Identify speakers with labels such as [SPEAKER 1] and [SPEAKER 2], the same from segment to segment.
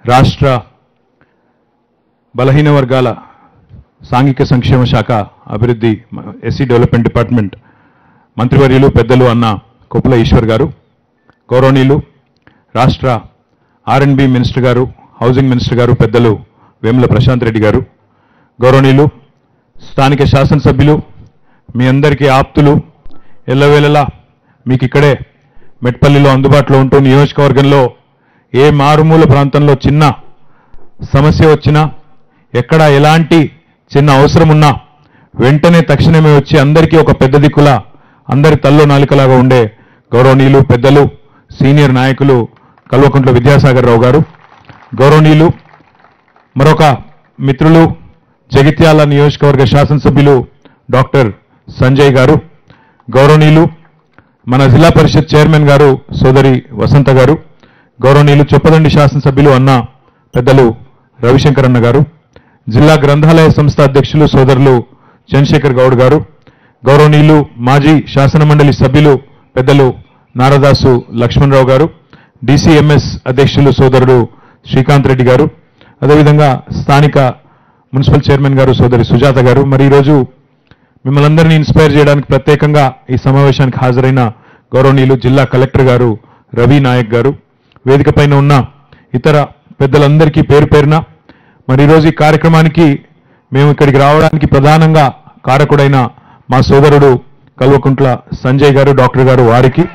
[SPEAKER 1] రాష్ట్ర బలహీన వర్గాల సాంఘిక సంక్షేమ శాఖ అభివృద్ధి ఎస్సీ డెవలప్మెంట్ డిపార్ట్మెంట్ మంత్రివర్యులు పెద్దలు అన్న కొప్పుల ఈశ్వర్ గారు గౌరవనీయులు రాష్ట్ర ఆర్ఎండ్బి మినిస్టర్ గారు హౌసింగ్ మినిస్టర్ గారు పెద్దలు వేముల ప్రశాంత్ రెడ్డి గారు గౌరవనీయులు స్థానిక శాసనసభ్యులు మీ అందరికీ ఆప్తులు ఎల్లవేళలా మీకు ఇక్కడే మెట్పల్లిలో అందుబాటులో ఉంటూ నియోజకవర్గంలో ఏ మారుమూల ప్రాంతంలో చిన్న సమస్య వచ్చినా ఎక్కడ ఎలాంటి చిన్న అవసరం ఉన్నా వెంటనే తక్షణమే వచ్చి అందరికీ ఒక పెద్ద దిక్కులా అందరి తల్లో నాలికలాగా ఉండే గౌరవనీయులు పెద్దలు సీనియర్ నాయకులు కల్వకుంట్ల విద్యాసాగర్ రావు గారు గౌరవనీయులు మరొక మిత్రులు జగిత్యాల నియోజకవర్గ శాసనసభ్యులు డాక్టర్ సంజయ్ గారు గౌరవనీయులు మన జిల్లా పరిషత్ చైర్మన్ గారు సోదరి వసంత గారు గౌరవనీయులు చొప్పదండి శాసనసభ్యులు అన్న పెద్దలు రవిశంకర్ అన్న గారు జిల్లా గ్రంథాలయ సంస్థ అధ్యక్షులు సోదరులు చంద్రశేఖర్ గౌడ్ గారు గౌరవనీయులు మాజీ శాసనమండలి సభ్యులు పెద్దలు నారదాసు లక్ష్మణరావు గారు డిసిఎంఎస్ అధ్యక్షులు సోదరుడు శ్రీకాంత్ రెడ్డి గారు అదేవిధంగా స్థానిక మున్సిపల్ చైర్మన్ గారు సోదరి సుజాత గారు మరి ఈరోజు మిమ్మల్ని అందరినీ ఇన్స్పైర్ చేయడానికి ప్రత్యేకంగా ఈ సమావేశానికి హాజరైన గౌరవనీయులు జిల్లా కలెక్టర్ గారు రవి నాయక్ గారు వేదిక పైన ఉన్న ఇతర పెద్దలందరికీ పేరు పేరున మరి ఈరోజు ఈ కార్యక్రమానికి మేము ఇక్కడికి రావడానికి ప్రధానంగా కారకుడైన మా సోదరుడు కల్వకుంట్ల సంజయ్ గారు డాక్టర్ గారు వారికి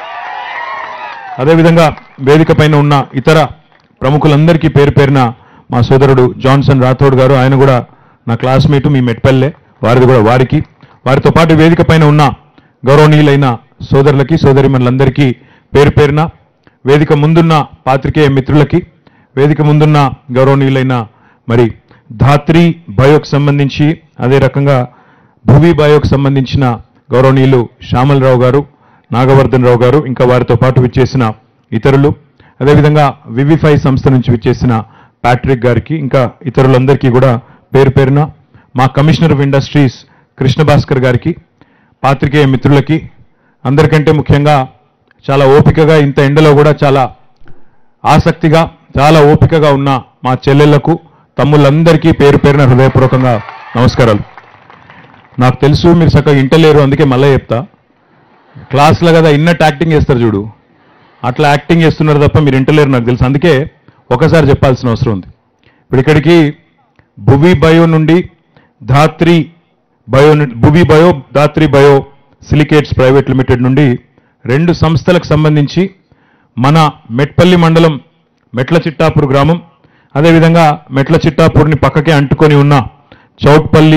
[SPEAKER 1] అదేవిధంగా వేదిక పైన ఉన్న ఇతర ప్రముఖులందరికీ పేరు పేరున మా సోదరుడు జాన్సన్ రాథోడ్ గారు ఆయన కూడా నా క్లాస్మేట్ మీ మెట్పల్లె వారిది కూడా వారికి వారితో పాటు వేదిక పైన ఉన్న గౌరవనీయులైన సోదరులకి సోదరిమణులందరికీ పేరు పేరున వేదిక ముందున్న పాత్రికేయ మిత్రులకి వేదిక ముందున్న గౌరవనీయులైన మరి ధాత్రి బయోకు సంబంధించి అదే రకంగా భువి బయోకు సంబంధించిన గౌరవనీయులు శ్యామలరావు గారు నాగవర్ధన్ రావు గారు ఇంకా వారితో పాటు విచ్చేసిన ఇతరులు అదేవిధంగా వివిఫై సంస్థ నుంచి విచ్చేసిన ప్యాట్రిక్ గారికి ఇంకా ఇతరులందరికీ కూడా పేరు పేరున మా commissioner of industries Krishna Bhaskar గారికి పాత్రికేయ మిత్రులకి అందరికంటే ముఖ్యంగా చాలా ఓపికగా ఇంత ఎండలో కూడా చాలా ఆసక్తిగా చాలా ఓపికగా ఉన్న మా చెల్లెళ్లకు తమ్ముళ్ళందరికీ పేరు పేరున హృదయపూర్వకంగా నమస్కారాలు నాకు తెలుసు మీరు చక్కగా ఇంటలేరు అందుకే మళ్ళీ చెప్తా క్లాస్లో కదా ఇన్నట్టు యాక్టింగ్ చేస్తారు చూడు అట్లా యాక్టింగ్ చేస్తున్నారు తప్ప మీరు ఇంటలేరు నాకు తెలుసు అందుకే ఒకసారి చెప్పాల్సిన అవసరం ఉంది ఇప్పుడు ఇక్కడికి భువి బయో నుండి ధాత్రి బయో ను- Bhuvi bio Dhatri bio silicates private limited నుండి రెండు సంస్థలకు సంబంధించి మన మెట్పల్లి మండలం మెట్ల చిట్టాపూర్ గ్రామం అదేవిధంగా మెట్ల చిట్టాపూర్ని పక్కకే అంటుకొని ఉన్న చౌట్పల్లి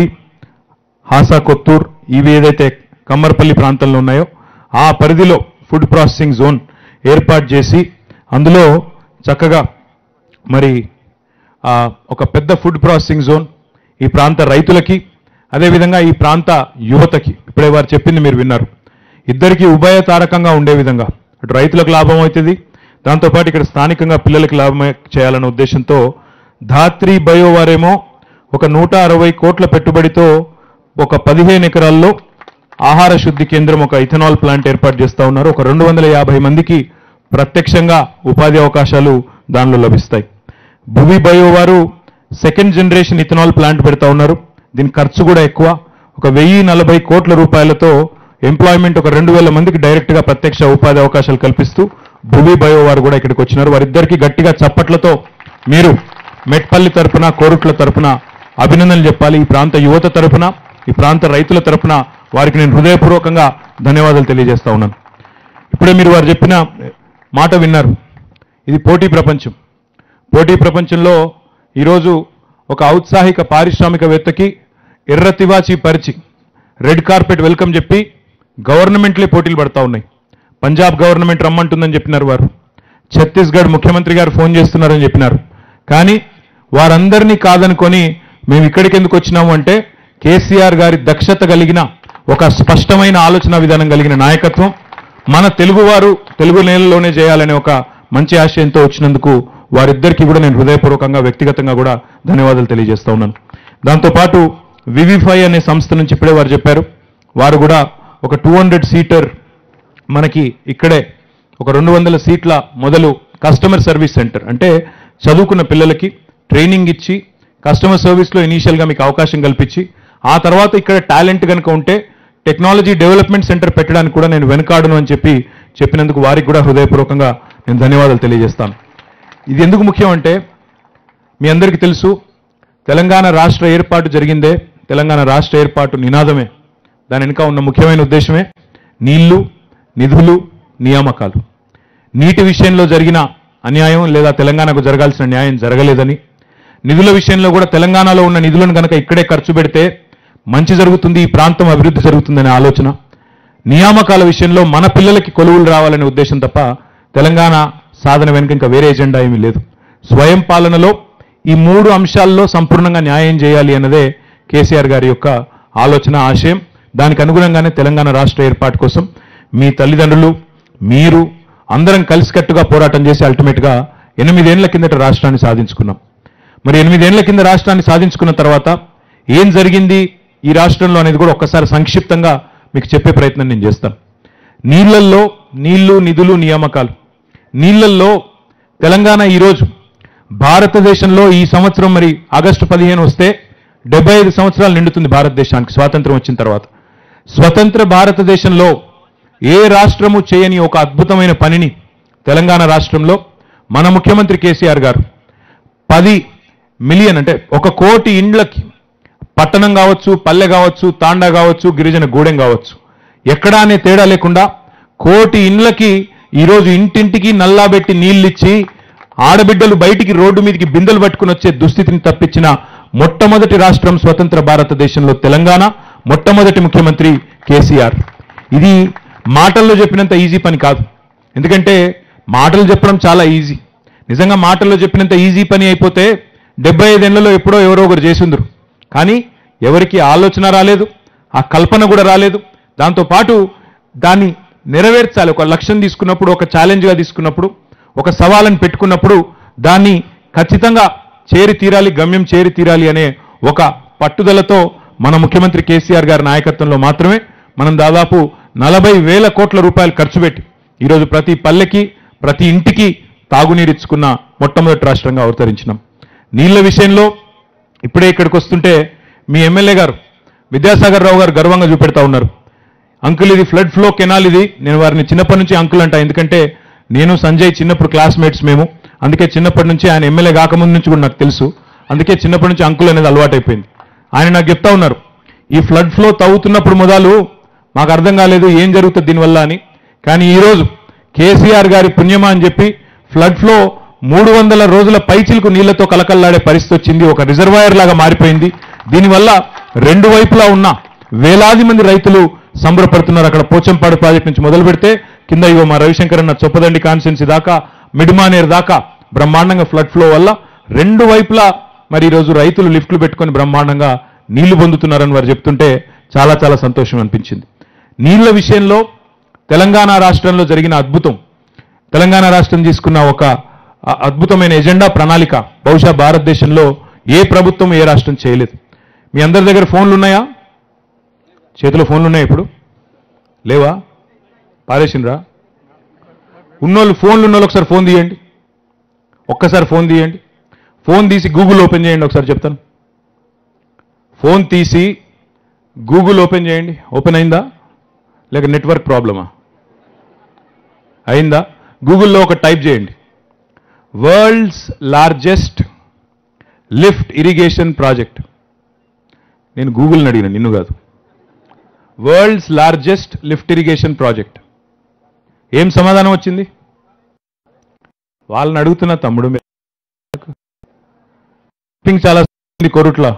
[SPEAKER 1] హాసా కొత్తూర్ ఇవి ఏదైతే కమ్మర్పల్లి ప్రాంతంలో ఉన్నాయో ఆ పరిధిలో ఫుడ్ ప్రాసెసింగ్ జోన్ ఏర్పాటు చేసి అందులో చక్కగా మరి ఆ, ఒక పెద్ద ఫుడ్ ప్రాసెసింగ్ జోన్ ఈ ప్రాంత రైతులకి అదేవిధంగా ఈ ప్రాంత యువతకి ఇప్పుడే వారు చెప్పింది మీరు విన్నారు ఇద్దరికి ఉభయతారకంగా ఉండే విధంగా అటు రైతులకు లాభం అవుతుంది దాంతోపాటు ఇక్కడ స్థానికంగా పిల్లలకి లాభం చేయాలనే ఉద్దేశంతో ధాత్రి బయో వారేమో ఒక నూట అరవై కోట్ల పెట్టుబడితో ఒక పదిహేను ఎకరాల్లో ఆహార శుద్ధి కేంద్రం ఒక ఇథనాల్ ప్లాంట్ ఏర్పాటు చేస్తా ఉన్నారు ఒక రెండు వందల యాభై మందికి ప్రత్యక్షంగా ఉపాధి అవకాశాలు దానిలో లభిస్తాయి భువి బయో వారు సెకండ్ జనరేషన్ ఇథనాల్ ప్లాంట్ పెడతా ఉన్నారు దీని ఖర్చు కూడా ఎక్కువ ఒక వెయ్యి నలభై కోట్ల రూపాయలతో ఎంప్లాయ్మెంట్ ఒక రెండు వేల మందికి డైరెక్ట్ గా ప్రత్యక్ష ఉపాధి అవకాశాలు కల్పిస్తూ భువి బయో వారు కూడా ఇక్కడికి వచ్చినారు వారిద్దరికీ గట్టిగా చప్పట్లతో మీరు మెట్పల్లి తరపున కోరుట్ల తరపున అభినందనలు చెప్పాలి ఈ ప్రాంత యువత తరపున ఈ ప్రాంత రైతుల తరపున వారికి నేను హృదయపూర్వకంగా ధన్యవాదాలు తెలియజేస్తా ఉన్నాను ఇప్పుడే మీరు వారు చెప్పిన మాట విన్నారు ఇది పోటీ ప్రపంచం పోటీ ప్రపంచంలో ఈరోజు ఒక ఔత్సాహిక పారిశ్రామికవేత్తకి ఎర్ర తివాచి పరిచి రెడ్ కార్పెట్ వెల్కమ్ చెప్పి గవర్నమెంట్లే పోటీలు పడతా ఉన్నాయి పంజాబ్ గవర్నమెంట్ రమ్మంటుందని చెప్పినారు వారు ఛత్తీస్గఢ్ ముఖ్యమంత్రి గారు ఫోన్ చేస్తున్నారని చెప్పినారు కానీ వారందరినీ కాదనుకొని మేము ఇక్కడికి ఎందుకు వచ్చినాము అంటే కేసీఆర్ గారి దక్షత కలిగిన ఒక స్పష్టమైన ఆలోచన విధానం కలిగిన నాయకత్వం మన తెలుగువారు తెలుగు నేలలోనే చేయాలనే ఒక మంచి ఆశయంతో వచ్చినందుకు వారిద్దరికీ కూడా నేను హృదయపూర్వకంగా వ్యక్తిగతంగా కూడా ధన్యవాదాలు తెలియజేస్తా ఉన్నాను దాంతోపాటు వివిఫై అనే సంస్థ నుంచి ఇప్పుడే వారు చెప్పారు వారు కూడా ఒక టూ హండ్రెడ్ సీటర్ మనకి ఇక్కడే ఒక రెండు వందల సీట్ల మొదలు కస్టమర్ సర్వీస్ సెంటర్ అంటే చదువుకున్న పిల్లలకి ట్రైనింగ్ ఇచ్చి కస్టమర్ సర్వీస్లో ఇనీషియల్గా మీకు అవకాశం కల్పించి ఆ తర్వాత ఇక్కడ టాలెంట్ కనుక ఉంటే టెక్నాలజీ డెవలప్మెంట్ సెంటర్ పెట్టడానికి కూడా నేను వెనుకాడను అని చెప్పి చెప్పినందుకు వారికి కూడా హృదయపూర్వకంగా నేను ధన్యవాదాలు తెలియజేస్తాను ఇది ఎందుకు ముఖ్యం అంటే మీ అందరికీ తెలుసు తెలంగాణ రాష్ట్ర ఏర్పాటు జరిగిందే తెలంగాణ రాష్ట్ర ఏర్పాటు నినాదమే దాని వెనుక ఉన్న ముఖ్యమైన ఉద్దేశమే నీళ్లు నిధులు నియామకాలు నీటి విషయంలో జరిగిన అన్యాయం లేదా తెలంగాణకు జరగాల్సిన న్యాయం జరగలేదని నిధుల విషయంలో కూడా తెలంగాణలో ఉన్న నిధులను కనుక ఇక్కడే ఖర్చు పెడితే మంచి జరుగుతుంది ఈ ప్రాంతం అభివృద్ధి జరుగుతుందనే ఆలోచన నియామకాల విషయంలో మన పిల్లలకి కొలువులు రావాలనే ఉద్దేశం తప్ప తెలంగాణ సాధన వెనుక ఇంకా వేరే ఎజెండా ఏమీ లేదు స్వయం పాలనలో ఈ మూడు అంశాల్లో సంపూర్ణంగా న్యాయం చేయాలి అన్నదే కేసీఆర్ గారి యొక్క ఆలోచన ఆశయం దానికి అనుగుణంగానే తెలంగాణ రాష్ట్ర ఏర్పాటు కోసం మీ తల్లిదండ్రులు మీరు అందరం కలిసికట్టుగా పోరాటం చేసి అల్టిమేట్గా ఎనిమిదేళ్ల కిందట రాష్ట్రాన్ని సాధించుకున్నాం మరి ఎనిమిదేళ్ల కింద రాష్ట్రాన్ని సాధించుకున్న తర్వాత ఏం జరిగింది ఈ రాష్ట్రంలో అనేది కూడా ఒక్కసారి సంక్షిప్తంగా మీకు చెప్పే ప్రయత్నం నేను చేస్తాను నీళ్లల్లో నీళ్లు నిధులు నియామకాలు నీళ్లల్లో తెలంగాణ ఈరోజు భారతదేశంలో ఈ సంవత్సరం మరి ఆగస్టు పదిహేను వస్తే డెబ్బై ఐదు సంవత్సరాలు నిండుతుంది భారతదేశానికి స్వాతంత్రం వచ్చిన తర్వాత స్వతంత్ర భారతదేశంలో ఏ రాష్ట్రము చేయని ఒక అద్భుతమైన పనిని తెలంగాణ రాష్ట్రంలో మన ముఖ్యమంత్రి కేసీఆర్ గారు పది మిలియన్ అంటే ఒక కోటి ఇండ్లకి పట్టణం కావచ్చు పల్లె కావచ్చు తాండా కావచ్చు గిరిజన గూడెం కావచ్చు ఎక్కడా అనే తేడా లేకుండా కోటి ఇండ్లకి ఈరోజు ఇంటింటికి నల్లాబెట్టి నీళ్ళిచ్చి ఆడబిడ్డలు బయటికి రోడ్డు మీదకి బిందెలు పట్టుకుని వచ్చే దుస్థితిని తప్పించిన మొట్టమొదటి రాష్ట్రం స్వతంత్ర భారతదేశంలో తెలంగాణ మొట్టమొదటి ముఖ్యమంత్రి కేసీఆర్ ఇది మాటల్లో చెప్పినంత ఈజీ పని కాదు ఎందుకంటే మాటలు చెప్పడం చాలా ఈజీ నిజంగా మాటల్లో చెప్పినంత ఈజీ పని అయిపోతే డెబ్బై ఐదేళ్లలో ఎప్పుడో ఎవరో ఒకరు చేసిందరు కానీ ఎవరికి ఆలోచన రాలేదు ఆ కల్పన కూడా రాలేదు దాంతోపాటు దాన్ని నెరవేర్చాలి ఒక లక్ష్యం తీసుకున్నప్పుడు ఒక ఛాలెంజ్గా తీసుకున్నప్పుడు ఒక సవాళ్ళని పెట్టుకున్నప్పుడు దాన్ని ఖచ్చితంగా చేరి తీరాలి గమ్యం చేరి తీరాలి అనే ఒక పట్టుదలతో మన ముఖ్యమంత్రి కేసీఆర్ గారి నాయకత్వంలో మాత్రమే మనం దాదాపు నలభై వేల కోట్ల రూపాయలు ఖర్చు పెట్టి ఈరోజు ప్రతి పల్లెకి ప్రతి ఇంటికి తాగునీరిచ్చుకున్న మొట్టమొదటి రాష్ట్రంగా అవతరించినాం నీళ్ల విషయంలో ఇప్పుడే ఇక్కడికి వస్తుంటే మీ ఎమ్మెల్యే గారు విద్యాసాగర్ రావు గారు గర్వంగా చూపెడతా ఉన్నారు అంకుల్ ఇది ఫ్లడ్ ఫ్లో కెనాల్ ఇది నేను వారిని చిన్నప్పటి నుంచి అంకుల్ అంట ఎందుకంటే నేను సంజయ్ చిన్నప్పుడు క్లాస్మేట్స్ మేము అందుకే చిన్నప్పటి నుంచి ఆయన ఎమ్మెల్యే కాకముందు నుంచి కూడా నాకు తెలుసు అందుకే చిన్నప్పటి నుంచి అంకుల్ అనేది అలవాటైపోయింది ఆయన నాకు చెప్తా ఉన్నారు ఈ ఫ్లడ్ ఫ్లో తవ్వుతున్నప్పుడు మొదలు మాకు అర్థం కాలేదు ఏం జరుగుతుంది దీనివల్ల అని కానీ ఈరోజు కేసీఆర్ గారి పుణ్యమా అని చెప్పి ఫ్లడ్ ఫ్లో మూడు వందల రోజుల పైచిలకు నీళ్లతో కలకల్లాడే పరిస్థితి వచ్చింది ఒక రిజర్వాయర్ లాగా మారిపోయింది దీనివల్ల రెండు వైపులా ఉన్న వేలాది మంది రైతులు సంబరపడుతున్నారు అక్కడ పోచంపాడు ప్రాజెక్ట్ నుంచి మొదలు పెడితే కింద ఇగో మా రవిశంకర్ అన్న చొప్పదండి కాన్స్టెన్సీ దాకా మిడ్మానేర్ దాకా బ్రహ్మాండంగా ఫ్లడ్ ఫ్లో వల్ల రెండు వైపులా మరి ఈరోజు రైతులు లిఫ్ట్లు పెట్టుకొని బ్రహ్మాండంగా నీళ్లు పొందుతున్నారని వారు చెప్తుంటే చాలా చాలా సంతోషం అనిపించింది నీళ్ల విషయంలో తెలంగాణ రాష్ట్రంలో జరిగిన అద్భుతం తెలంగాణ రాష్ట్రం తీసుకున్న ఒక అ- అద్భుతమైన ఎజెండా ప్రణాళిక బహుశా భారతదేశంలో ఏ ప్రభుత్వం ఏ రాష్ట్రం చేయలేదు మీ అందరి దగ్గర ఫోన్లు ఉన్నాయా చేతిలో ఫోన్లు ఉన్నాయి ఇప్పుడు లేవా పారేసిండ్రా ఉన్నోళ్ళు ఫోన్లు ఉన్నోళ్ళు ఒకసారి ఫోన్ తీయండి ఒక్కసారి ఫోన్ తీయండి ఫోన్ తీసి గూగుల్ ఓపెన్ చేయండి ఒకసారి చెప్తాను ఫోన్ తీసి గూగుల్ ఓపెన్ చేయండి ఓపెన్ అయిందా లేక నెట్వర్క్ ప్రాబ్లమా అయిందా గూగుల్లో ఒక టైప్ చేయండి world's largest lift irrigation project నేను గూగుల్ని అడిగిన నిన్ను కాదు world's largest lift irrigation project ఏం సమాధానం వచ్చింది వాళ్ళని అడుగుతున్న తమ్ముడు మీ- పింక్ చాలా ఉంది కొరుట్ల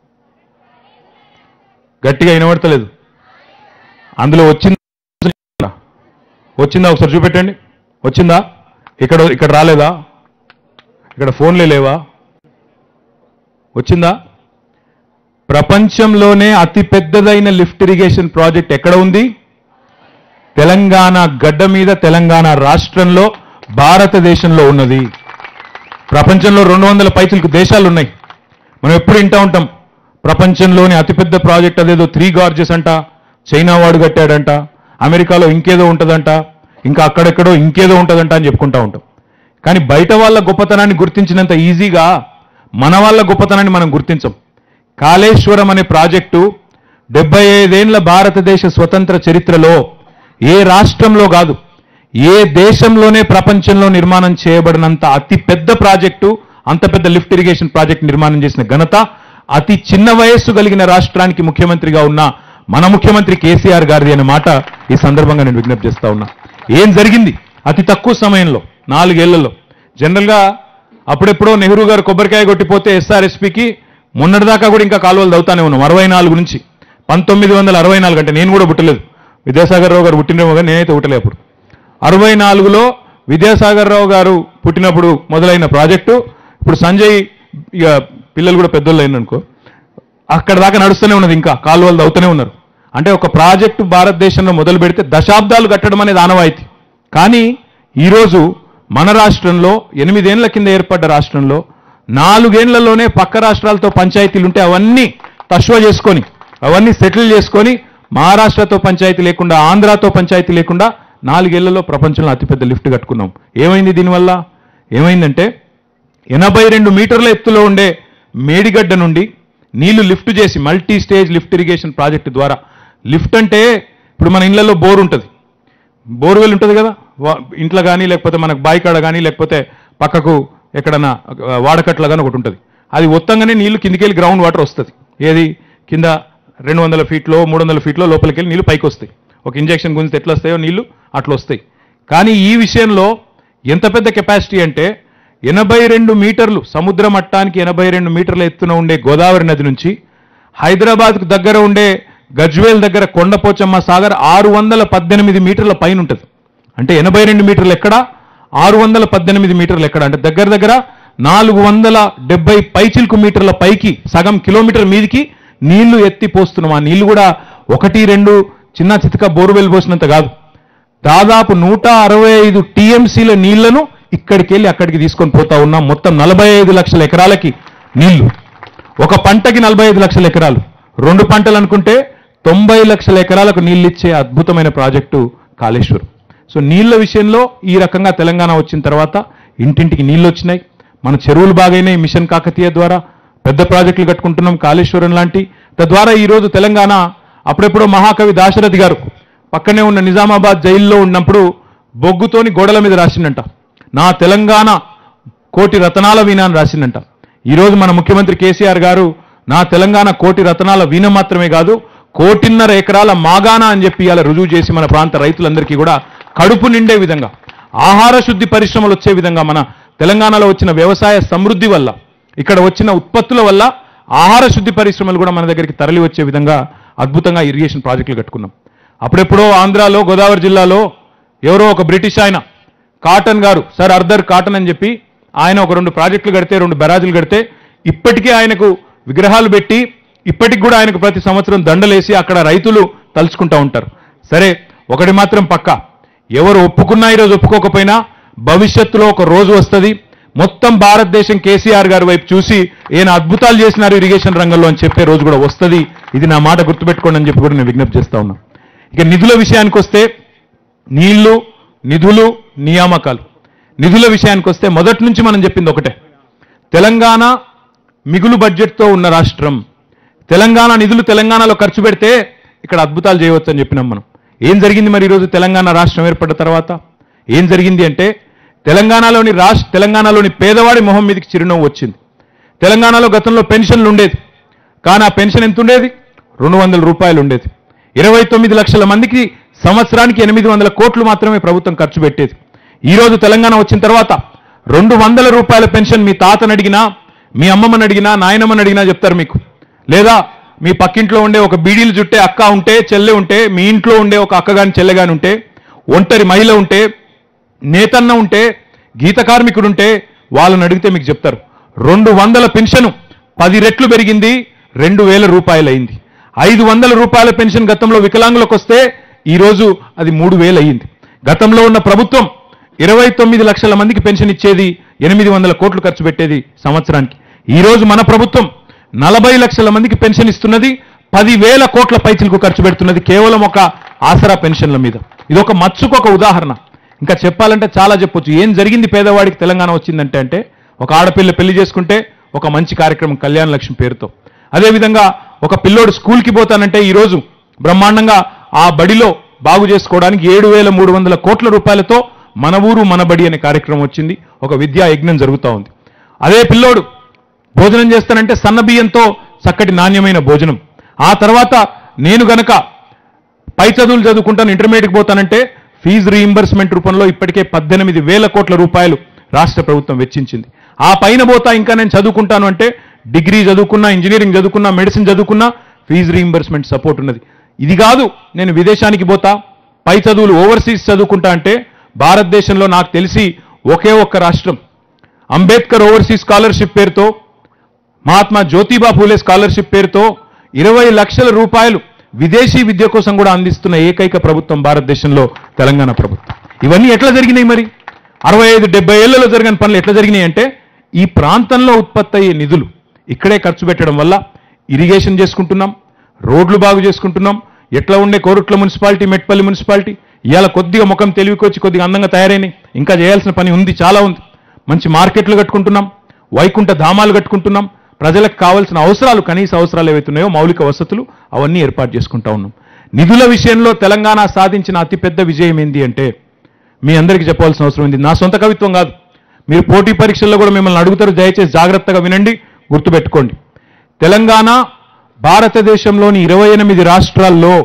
[SPEAKER 1] గట్టిగా వినబడతలేదు అందులో వచ్చింది వచ్చిందా ఒకసారి చూపెట్టండి వచ్చిందా ఇక్కడ ఇక్కడ రాలేదా ఇక్కడ ఫోన్లే లేవా వచ్చిందా ప్రపంచంలోనే అతి పెద్దదైన లిఫ్ట్ ఇరిగేషన్ ప్రాజెక్ట్ ఎక్కడ ఉంది తెలంగాణ గడ్డ మీద తెలంగాణ రాష్ట్రంలో భారతదేశంలో ఉన్నది ప్రపంచంలో రెండు వందల పైచులకు దేశాలు ఉన్నాయి మనం ఎప్పుడు వింటా ఉంటాం ప్రపంచంలోని అతిపెద్ద ప్రాజెక్ట్ అదేదో త్రీ గార్జెస్ అంట చైనా వాడు కట్టాడంట అమెరికాలో ఇంకేదో ఉంటుందంట ఇంకా అక్కడెక్కడో ఇంకేదో ఉంటుందంట అని చెప్పుకుంటా ఉంటాం కానీ బయట వాళ్ళ గొప్పతనాన్ని గుర్తించినంత ఈజీగా మన వాళ్ళ గొప్పతనాన్ని మనం గుర్తించం కాళేశ్వరం అనే ప్రాజెక్టు డెబ్బై ఐదేండ్ల భారతదేశ స్వతంత్ర చరిత్రలో ఏ రాష్ట్రంలో కాదు ఏ దేశంలోనే ప్రపంచంలో నిర్మాణం చేయబడినంత అతి పెద్ద ప్రాజెక్టు అంత పెద్ద లిఫ్ట్ ఇరిగేషన్ ప్రాజెక్ట్ నిర్మాణం చేసిన ఘనత అతి చిన్న వయస్సు కలిగిన రాష్ట్రానికి ముఖ్యమంత్రిగా ఉన్న మన ముఖ్యమంత్రి కేసీఆర్ గారిది అనే మాట ఈ సందర్భంగా నేను విజ్ఞప్తి చేస్తా ఉన్నా ఏం జరిగింది అతి తక్కువ సమయంలో నాలుగేళ్లలో జనరల్గా అప్పుడెప్పుడో నెహ్రూ గారు కొబ్బరికాయ కొట్టిపోతే ఎస్ఆర్ఎస్పికి మొన్నటిదాకా కూడా ఇంకా కాలువలు దవుతానే ఉన్నాం అరవై నాలుగు నుంచి పంతొమ్మిది వందల అరవై నాలుగు అంటే నేను కూడా పుట్టలేదు విద్యాసాగర్ రావు గారు పుట్టినేమో కానీ నేనైతే పుట్టలే అప్పుడు అరవై నాలుగులో విద్యాసాగర్ రావు గారు పుట్టినప్పుడు మొదలైన ప్రాజెక్టు ఇప్పుడు సంజయ్ ఇక పిల్లలు కూడా పెద్దోళ్ళు అయిననుకో అక్కడ దాకా నడుస్తూనే ఉన్నది ఇంకా కాలువలు అవుతూనే ఉన్నారు అంటే ఒక ప్రాజెక్టు భారతదేశంలో మొదలు పెడితే దశాబ్దాలు కట్టడం అనేది ఆనవాయితీ కానీ ఈరోజు మన రాష్ట్రంలో ఎనిమిదేళ్ల కింద ఏర్పడ్డ రాష్ట్రంలో నాలుగేళ్లలోనే పక్క రాష్ట్రాలతో పంచాయతీలు ఉంటే అవన్నీ తశ్వ చేసుకొని అవన్నీ సెటిల్ చేసుకొని మహారాష్ట్రతో పంచాయతీ లేకుండా ఆంధ్రాతో పంచాయతీ లేకుండా నాలుగేళ్లలో ప్రపంచంలో అతిపెద్ద లిఫ్ట్ కట్టుకున్నాం ఏమైంది దీనివల్ల ఏమైందంటే ఎనభై రెండు మీటర్ల ఎత్తులో ఉండే మేడిగడ్డ నుండి నీళ్లు లిఫ్ట్ చేసి multi stage lift irrigation project ద్వారా లిఫ్ట్ అంటే ఇప్పుడు మన ఇళ్లలో బోర్ ఉంటుంది బోర్వెల్ ఉంటుంది కదా వా- ఇంట్లో కానీ లేకపోతే మనకు బాయికాడ కానీ లేకపోతే పక్కకు ఎక్కడన్నా ఆ, వాడకట్ల కానీ ఒకటి ఉంటుంది అది ఒత్తంగానే నీళ్లు కిందికి గ్రౌండ్ వాటర్ వస్తుంది ఏది కింద రెండు వందల ఫీట్లో మూడు వందల ఫీట్లో లోపలికి వెళ్ళి నీళ్లు పైకి వస్తాయి ఒక ఇంజెక్షన్ గుంజితే ఎట్లా వస్తాయో నీళ్లు అట్లా వస్తాయి కానీ ఈ విషయంలో ఎంత పెద్ద కెపాసిటీ అంటే ఎనభై రెండు మీటర్లు సముద్ర మట్టానికి ఎనభై రెండు మీటర్ల ఎత్తున ఉండే గోదావరి నది నుంచి హైదరాబాద్కు దగ్గర ఉండే గజ్వేల్ దగ్గర కొండపోచమ్మ సాగర్ ఆరు వందల పద్దెనిమిది మీటర్ల పైన ఉంటుంది అంటే ఎనభై రెండు మీటర్లు ఎక్కడ ఆరు వందల పద్దెనిమిది మీటర్లు ఎక్కడ అంటే దగ్గర దగ్గర నాలుగు వందల డెబ్బై పైచిల్కు మీటర్ల పైకి సగం కిలోమీటర్ మీదికి నీళ్లు ఎత్తి పోస్తున్నాం ఆ నీళ్లు కూడా ఒకటి రెండు చిన్న చితక బోర్వెల్ పోసినంత కాదు దాదాపు నూట అరవై ఐదు టీఎంసీల నీళ్లను ఇక్కడికి వెళ్ళి అక్కడికి తీసుకొని పోతా ఉన్నాం మొత్తం నలభై ఐదు లక్షల ఎకరాలకి నీళ్లు ఒక పంటకి నలభై ఐదు లక్షల ఎకరాలు రెండు పంటలు అనుకుంటే తొంభై లక్షల ఎకరాలకు నీళ్ళు ఇచ్చే అద్భుతమైన ప్రాజెక్టు కాళేశ్వరం సో నీళ్ల విషయంలో ఈ రకంగా తెలంగాణ వచ్చిన తర్వాత ఇంటింటికి నీళ్లు వచ్చినాయి మన చెరువులు బాగైనాయి మిషన్ కాకతీయ ద్వారా పెద్ద ప్రాజెక్టులు కట్టుకుంటున్నాం కాళేశ్వరం లాంటి తద్వారా ఈరోజు తెలంగాణ అప్పుడెప్పుడో మహాకవి దాశరథి గారు పక్కనే ఉన్న నిజామాబాద్ జైల్లో ఉన్నప్పుడు బొగ్గుతోని గోడల మీద రాసిండంట నా తెలంగాణ కోటి రతనాల వీణ అని రాసిండంట ఈరోజు మన ముఖ్యమంత్రి కేసీఆర్ గారు నా తెలంగాణ కోటి రతనాల వీణ మాత్రమే కాదు కోటిన్నర ఎకరాల మాగాణ అని చెప్పి ఇలా రుజువు చేసి మన ప్రాంత రైతులందరికీ కూడా కడుపు నిండే విధంగా ఆహార శుద్ధి పరిశ్రమలు వచ్చే విధంగా మన తెలంగాణలో వచ్చిన వ్యవసాయ సమృద్ధి వల్ల ఇక్కడ వచ్చిన ఉత్పత్తుల వల్ల ఆహార శుద్ధి పరిశ్రమలు కూడా మన దగ్గరికి తరలి వచ్చే విధంగా అద్భుతంగా ఇరిగేషన్ ప్రాజెక్టులు కట్టుకున్నాం అప్పుడెప్పుడో ఆంధ్రాలో గోదావరి జిల్లాలో ఎవరో ఒక బ్రిటిష్ ఆయన కాటన్ గారు సార్ అర్దర్ కాటన్ అని చెప్పి ఆయన ఒక రెండు ప్రాజెక్టులు కడితే రెండు బెరాజులు కడితే ఇప్పటికీ ఆయనకు విగ్రహాలు పెట్టి ఇప్పటికి కూడా ఆయనకు ప్రతి సంవత్సరం దండలేసి అక్కడ రైతులు తలుచుకుంటా ఉంటారు సరే ఒకటి మాత్రం పక్క ఎవరు ఒప్పుకున్నా ఈరోజు ఒప్పుకోకపోయినా భవిష్యత్తులో ఒక రోజు వస్తుంది మొత్తం భారతదేశం కేసీఆర్ గారి వైపు చూసి ఈయన అద్భుతాలు చేసినారు ఇరిగేషన్ రంగంలో అని చెప్పే రోజు కూడా వస్తుంది ఇది నా మాట గుర్తుపెట్టుకోండి అని చెప్పి కూడా నేను విజ్ఞప్తి చేస్తా ఉన్నా ఇక నిధుల విషయానికి వస్తే నీళ్లు నిధులు నియామకాలు నిధుల విషయానికి వస్తే మొదటి నుంచి మనం చెప్పింది ఒకటే తెలంగాణ మిగులు బడ్జెట్తో ఉన్న రాష్ట్రం తెలంగాణ నిధులు తెలంగాణలో ఖర్చు పెడితే ఇక్కడ అద్భుతాలు చేయవచ్చు అని చెప్పినాం మనం ఏం జరిగింది మరి ఈరోజు తెలంగాణ రాష్ట్రం ఏర్పడ్డ తర్వాత ఏం జరిగింది అంటే తెలంగాణలోని రాష్ట్ర తెలంగాణలోని పేదవాడి మొహం మీదకి చిరునవ్వు వచ్చింది తెలంగాణలో గతంలో పెన్షన్లు ఉండేది కానీ ఆ పెన్షన్ ఎంత ఉండేది రెండు వందల రూపాయలు ఉండేది ఇరవై తొమ్మిది లక్షల మందికి సంవత్సరానికి ఎనిమిది వందల కోట్లు మాత్రమే ప్రభుత్వం ఖర్చు పెట్టేది ఈ రోజు తెలంగాణ వచ్చిన తర్వాత రెండు వందల రూపాయల పెన్షన్ మీ తాతను అడిగినా మీ అమ్మమ్మని అడిగినా నాయనమ్మని అడిగినా చెప్తారు మీకు లేదా మీ పక్కింట్లో ఉండే ఒక బీడీలు చుట్టే అక్క ఉంటే చెల్లె ఉంటే మీ ఇంట్లో ఉండే ఒక అక్క గాని చెల్లె గాని ఉంటే ఒంటరి మహిళ ఉంటే నేతన్న ఉంటే గీత కార్మికుడు ఉంటే వాళ్ళని అడిగితే మీకు చెప్తారు రెండు వందల పెన్షన్ పది రెట్లు పెరిగింది రెండు వేల రూపాయలు అయింది ఐదు వందల రూపాయల పెన్షన్ గతంలో వికలాంగులకు వస్తే ఈ రోజు అది మూడు వేలు అయ్యింది గతంలో ఉన్న ప్రభుత్వం ఇరవై తొమ్మిది లక్షల మందికి పెన్షన్ ఇచ్చేది ఎనిమిది వందల కోట్లు ఖర్చు పెట్టేది సంవత్సరానికి ఈ రోజు మన ప్రభుత్వం నలభై లక్షల మందికి పెన్షన్ ఇస్తున్నది పదివేల కోట్ల పైచిలకు ఖర్చు పెడుతున్నది కేవలం ఒక ఆసరా పెన్షన్ల మీద ఇది ఒక మచ్చుకు ఒక ఉదాహరణ ఇంకా చెప్పాలంటే చాలా చెప్పొచ్చు ఏం జరిగింది పేదవాడికి తెలంగాణ వచ్చిందంటే అంటే ఒక ఆడపిల్ల పెళ్లి చేసుకుంటే ఒక మంచి కార్యక్రమం కళ్యాణ లక్ష్మి పేరుతో అదేవిధంగా ఒక పిల్లోడు స్కూల్కి పోతానంటే ఈరోజు బ్రహ్మాండంగా ఆ బడిలో బాగు చేసుకోవడానికి ఏడు వేల మూడు వందల కోట్ల రూపాయలతో మన ఊరు మన బడి అనే కార్యక్రమం వచ్చింది ఒక విద్యా యజ్ఞం జరుగుతూ ఉంది అదే పిల్లోడు భోజనం చేస్తానంటే సన్న బియ్యంతో చక్కటి నాణ్యమైన భోజనం ఆ తర్వాత నేను గనక పై చదువులు చదువుకుంటాను ఇంటర్మీడియట్కి పోతానంటే ఫీజు రీయింబర్స్మెంట్ రూపంలో ఇప్పటికే పద్దెనిమిది వేల కోట్ల రూపాయలు రాష్ట్ర ప్రభుత్వం వెచ్చించింది ఆ పైన పోతా ఇంకా నేను చదువుకుంటాను అంటే డిగ్రీ చదువుకున్నా ఇంజనీరింగ్ చదువుకున్నా మెడిసిన్ చదువుకున్నా ఫీజు రీయింబర్స్మెంట్ సపోర్ట్ ఉన్నది ఇది కాదు నేను విదేశానికి పోతా పై చదువులు ఓవర్సీస్ చదువుకుంటా అంటే భారతదేశంలో నాకు తెలిసి ఒకే ఒక్క రాష్ట్రం అంబేద్కర్ ఓవర్సీస్ స్కాలర్షిప్ పేరుతో మహాత్మా జ్యోతిబా ఫూలే స్కాలర్షిప్ పేరుతో ఇరవై లక్షల రూపాయలు విదేశీ విద్య కోసం కూడా అందిస్తున్న ఏకైక ప్రభుత్వం భారతదేశంలో తెలంగాణ ప్రభుత్వం ఇవన్నీ ఎట్లా జరిగినాయి మరి అరవై ఐదు డెబ్బై ఏళ్లలో జరిగిన పనులు ఎట్లా జరిగినాయి అంటే ఈ ప్రాంతంలో ఉత్పత్తి అయ్యే నిధులు ఇక్కడే ఖర్చు పెట్టడం వల్ల ఇరిగేషన్ చేసుకుంటున్నాం రోడ్లు బాగు చేసుకుంటున్నాం ఎట్లా ఉండే కోరుట్ల మున్సిపాలిటీ మెట్పల్లి మున్సిపాలిటీ ఇవాళ కొద్దిగా ముఖం తెలివికొచ్చి కొద్దిగా అందంగా తయారైనాయి ఇంకా చేయాల్సిన పని ఉంది చాలా ఉంది మంచి మార్కెట్లు కట్టుకుంటున్నాం వైకుంఠ ధామాలు కట్టుకుంటున్నాం ప్రజలకు కావాల్సిన అవసరాలు కనీస అవసరాలు ఏవైతున్నాయో మౌలిక వసతులు అవన్నీ ఏర్పాటు చేసుకుంటా ఉన్నాం నిధుల విషయంలో తెలంగాణ సాధించిన అతిపెద్ద విజయం ఏంది అంటే మీ అందరికీ చెప్పాల్సిన అవసరం ఉంది నా సొంత కవిత్వం కాదు మీరు పోటీ పరీక్షల్లో కూడా మిమ్మల్ని అడుగుతారు దయచేసి జాగ్రత్తగా వినండి గుర్తుపెట్టుకోండి తెలంగాణ భారతదేశంలోని ఇరవై ఎనిమిది రాష్ట్రాల్లో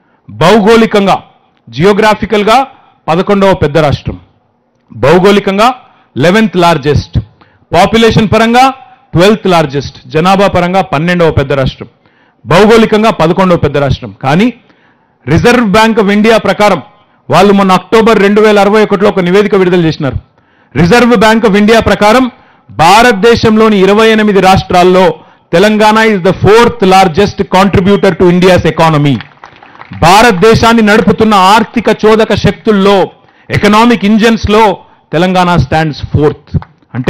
[SPEAKER 1] భౌగోళికంగా జియోగ్రాఫికల్గా పదకొండవ పెద్ద రాష్ట్రం భౌగోళికంగా లెవెన్త్ లార్జెస్ట్ పాపులేషన్ పరంగా ట్వెల్త్ లార్జెస్ట్ జనాభా పరంగా పన్నెండవ పెద్ద రాష్ట్రం భౌగోళికంగా పదకొండవ పెద్ద రాష్ట్రం కానీ రిజర్వ్ బ్యాంక్ ఆఫ్ ఇండియా ప్రకారం వాళ్ళు మొన్న అక్టోబర్ రెండు వేల అరవై ఒకటిలో ఒక నివేదిక విడుదల చేసినారు రిజర్వ్ బ్యాంక్ ఆఫ్ ఇండియా ప్రకారం భారతదేశంలోని ఇరవై ఎనిమిది రాష్ట్రాల్లో Telangana is the fourth largest contributor to India's economy భారతదేశాన్ని నడుపుతున్న ఆర్థిక చోదక శక్తుల్లో ఎకనామిక్ ఇంజన్స్ లో తెలంగాణ స్టాండ్స్ ఫోర్త్ అంటే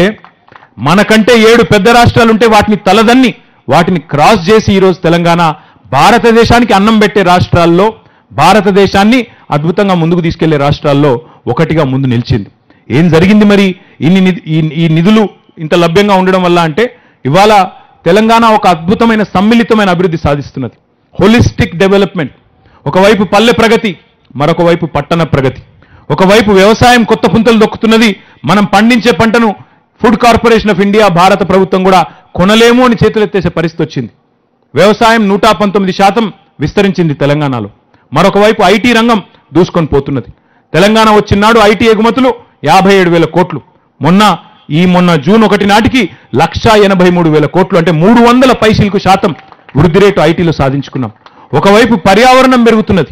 [SPEAKER 1] మనకంటే ఏడు పెద్ద రాష్ట్రాలు ఉంటే వాటిని తలదన్ని వాటిని క్రాస్ చేసి ఈరోజు తెలంగాణ భారతదేశానికి అన్నం పెట్టే రాష్ట్రాల్లో భారతదేశాన్ని అద్భుతంగా ముందుకు తీసుకెళ్లే రాష్ట్రాల్లో ఒకటిగా ముందు నిలిచింది ఏం జరిగింది మరి ఇన్ని నిధి- ఈ- ఈ నిధులు ఇంత లభ్యంగా ఉండడం వల్ల అంటే ఇవాళ తెలంగాణ ఒక అద్భుతమైన సమ్మిళితమైన అభివృద్ధి సాధిస్తున్నది హోలిస్టిక్ డెవలప్మెంట్ ఒకవైపు పల్లె ప్రగతి మరొక వైపు పట్టణ ప్రగతి ఒకవైపు వ్యవసాయం కొత్త పుంతలు దొక్కుతున్నది మనం పండించే పంటను ఫుడ్ కార్పొరేషన్ ఆఫ్ ఇండియా భారత ప్రభుత్వం కూడా కొనలేము అని చేతులెత్తేసే పరిస్థితి వచ్చింది వ్యవసాయం నూట పంతొమ్మిది శాతం విస్తరించింది తెలంగాణలో మరొక వైపు ఐటీ రంగం దూసుకొని పోతున్నది తెలంగాణ వచ్చినాడు ఐటీ ఎగుమతులు యాభై ఏడు వేల కోట్లు మొన్న ఈ మొన్న జూన్ ఒకటి నాటికి లక్షా ఎనభై మూడు వేల కోట్లు అంటే మూడు వందల పైసలకు శాతం వృద్ధి రేటు ఐటీలో సాధించుకున్నాం ఒకవైపు పర్యావరణం పెరుగుతున్నది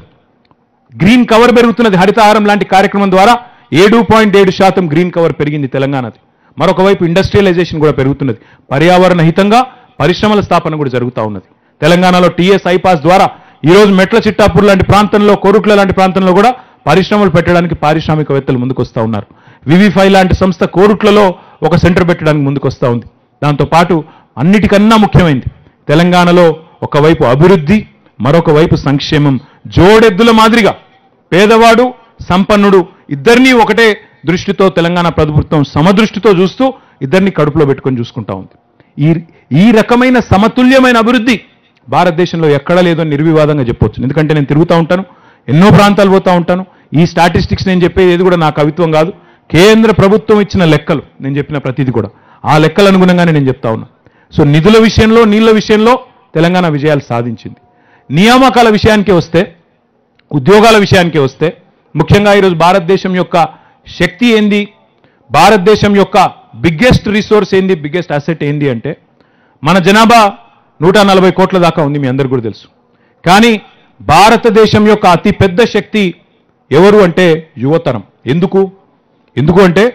[SPEAKER 1] గ్రీన్ కవర్ పెరుగుతున్నది హరితహారం లాంటి కార్యక్రమం ద్వారా ఏడు పాయింట్ ఏడు శాతం గ్రీన్ కవర్ పెరిగింది తెలంగాణది మరొక వైపు ఇండస్ట్రియలైజేషన్ కూడా పెరుగుతున్నది పర్యావరణ హితంగా పరిశ్రమల స్థాపన కూడా జరుగుతూ ఉన్నది తెలంగాణలో టీఎస్ ఐపాస్ ద్వారా ఈరోజు మెట్ల చిట్టాపూర్ లాంటి ప్రాంతంలో కోరుట్ల లాంటి ప్రాంతంలో కూడా పరిశ్రమలు పెట్టడానికి పారిశ్రామికవేత్తలు ముందుకు వస్తూ ఉన్నారు వివిఫై లాంటి సంస్థ కోరుట్లలో ఒక సెంటర్ పెట్టడానికి ముందుకు వస్తూ ఉంది దాంతో పాటు అన్నిటికన్నా ముఖ్యమైనది తెలంగాణలో ఒకవైపు అభివృద్ధి మరొక వైపు సంక్షేమం జోడెద్దుల మాదిరిగా పేదవాడు సంపన్నుడు ఇద్దరినీ ఒకటే దృష్టితో తెలంగాణ ప్రభుత్వం సమదృష్టితో చూస్తూ ఇద్దరిని కడుపులో పెట్టుకొని చూసుకుంటా ఉంది ఈ ఈ రకమైన సమతుల్యమైన అభివృద్ధి భారతదేశంలో ఎక్కడా లేదో నిర్వివాదంగా చెప్పొచ్చు ఎందుకంటే నేను తిరుగుతూ ఉంటాను ఎన్నో ప్రాంతాలు పోతూ ఉంటాను ఈ స్టాటిస్టిక్స్ నేను చెప్పేది ఏది కూడా నా కవిత్వం కాదు కేంద్ర ప్రభుత్వం ఇచ్చిన లెక్కలు నేను చెప్పిన ప్రతిదీ కూడా ఆ లెక్కల అనుగుణంగానే నేను చెప్తా ఉన్నా సో నిధుల విషయంలో నీళ్ల విషయంలో తెలంగాణ విజయాలు సాధించింది నియామకాల విషయానికి వస్తే ఉద్యోగాల విషయానికి వస్తే ముఖ్యంగా ఈరోజు భారతదేశం యొక్క శక్తి ఏంది భారతదేశం యొక్క బిగ్గెస్ట్ రిసోర్స్ ఏంది బిగ్గెస్ట్ అసెట్ ఏంది అంటే మన జనాభా నూట నలభై కోట్ల దాకా ఉంది మీ అందరికీ కూడా తెలుసు కానీ భారతదేశం యొక్క అతి పెద్ద శక్తి ఎవరు అంటే యువతరం ఎందుకు ఎందుకు అంటే